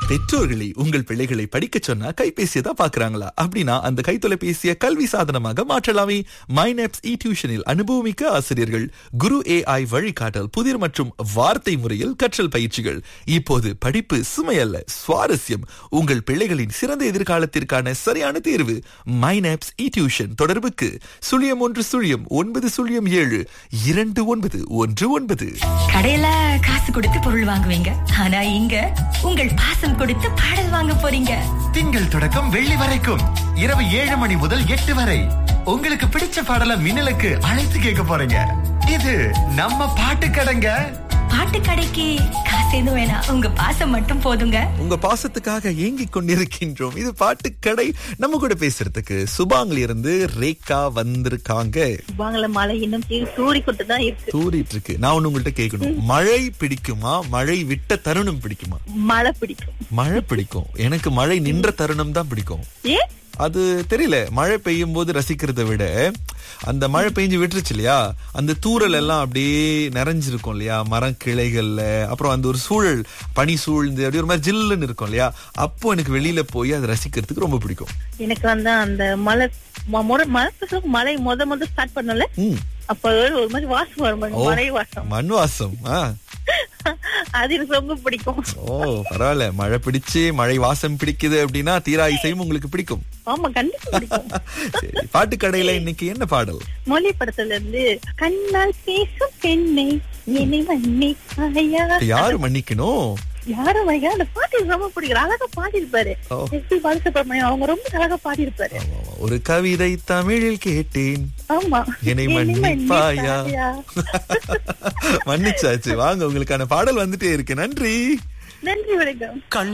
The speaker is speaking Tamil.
பெற்றோர்களை உங்கள் பிள்ளைகளை படிக்கச் சொன்னா கைபேசியை தான் பாக்குறாங்களா அப்படின்னா அந்த கைத்தொலைபேசியை கல்வி சாதனமாக மாற்றலாமே மைனப்ஸ் இ டியூஷனில் அனுபவமிக்க ஆசிரியர்கள் குரு ஏஐ வழிகாட்டல் புதிர் மற்றும் வார்த்தை முறையில் கற்றல் பயிற்சிகள் இப்போது படிப்பு சுமையல்ல சுவாரஸ்யம் உங்கள் பிள்ளைகளின் சிறந்த எதிர்காலத்திற்கான சரியான தேர்வு மைனப்ஸ் இ டியூஷன் தொடர்புக்கு சுழியம் ஒன்று சுழியம் ஒன்பது சுழியம் ஏழு இரண்டு ஒன்பது ஒன்று ஒன்பது கடையில காசு கொடுத்து பொருள் வாங்குவீங்க ஆனா இங்க உங்கள் பாசம் கொடுத்து பாடல் வாங்க போறீங்க திங்கள் தொடக்கம் வெள்ளி வரைக்கும் இரவு ஏழு மணி முதல் எட்டு வரை உங்களுக்கு பிடிச்ச பாடல மின்னலுக்கு அழைத்து கேட்க போறீங்க இது நம்ம பாட்டு கடைங்க பாட்டு கடைக்கு காசு எதுவும் வேணாம் உங்க பாசம் மட்டும் போதுங்க உங்க பாசத்துக்காக ஏங்கிக் கொண்டிருக்கின்றோம் இது பாட்டுக்கடை நம்ம கூட பேசுறதுக்கு சுபாங்ல இருந்து ரேகா வந்திருக்காங்க வாங்கல மழை இன்னும் கீழ் தூறி கொண்டு தான் இருக்கு தூரிட்டு இருக்கு நான் ஒண்ணு உங்கள்ட்ட கேட்கணும் மழை பிடிக்குமா மழை விட்ட தருணம் பிடிக்குமா மழை பிடிக்கும் மழை பிடிக்கும் எனக்கு மழை நின்ற தருணம் தான் பிடிக்கும் ஏன் அது தெரியல மழை பெய்யும் போது ரசிக்கிறதை விட அந்த மழை பெஞ்சு விட்டுருச்சு இல்லையா அந்த தூறல் எல்லாம் அப்படியே நிறைஞ்சிருக்கும் இல்லையா மரம் கிளைகள்ல அப்புறம் அந்த ஒரு சூழல் பனி சூழ்ந்து அப்படியே ஒரு மாதிரி ஜில்லுன்னு இருக்கும் இல்லையா அப்போ எனக்கு வெளியில போய் அதை ரசிக்கிறதுக்கு ரொம்ப பிடிக்கும் எனக்கு வந்து அந்த மழை ம- முறை மழை பெய்யறதுக்கு மழை முத முத ஸ்டார்ட் பண்ணல ம் அப்ப ஒரு மாதிரி வாசம் வரும் பாருங்க, ஓ. மழை வாசம் மண் வாசம் ஆ அது எனக்கு ரொம்ப பிடிக்கும் ஓ பரவாயில்ல மழை பிடிச்சு மழை வாசம் பிடிக்குது அப்படின்னா தீரா இசையும் உங்களுக்கு பிடிக்கும் ஆமா கண்டிப்பா பிடிக்கும் சரி பாட்டு கடையில இன்னைக்கு என்ன பாடல் மொழி படத்துல இருந்து கண்ணால் பேசும் பெண்ணை என்னை மன்னிப்பாயா யாரு மன்னிக்கணும் யாரும் ஐயா அந்த பாட்டு எனக்கு ரொம்ப பிடிக்கும் அழகா பாடியிருப்பாரு ஓ. எஸ் பி பாலசுப்ரமணியம் அவங்க ரொம்ப அழகா பாடியிருப்பாரு ஆமா, ஆமா. ஒரு கவிதை தமிழில் கேட்டேன் ஆமா என்னை மன்னிப்பாயா மன்னிச்சாச்சு வாங்க உங்களுக்கான பாடல் வந்துட்டே இருக்கு நன்றி நன்றி வணக்கம் கண்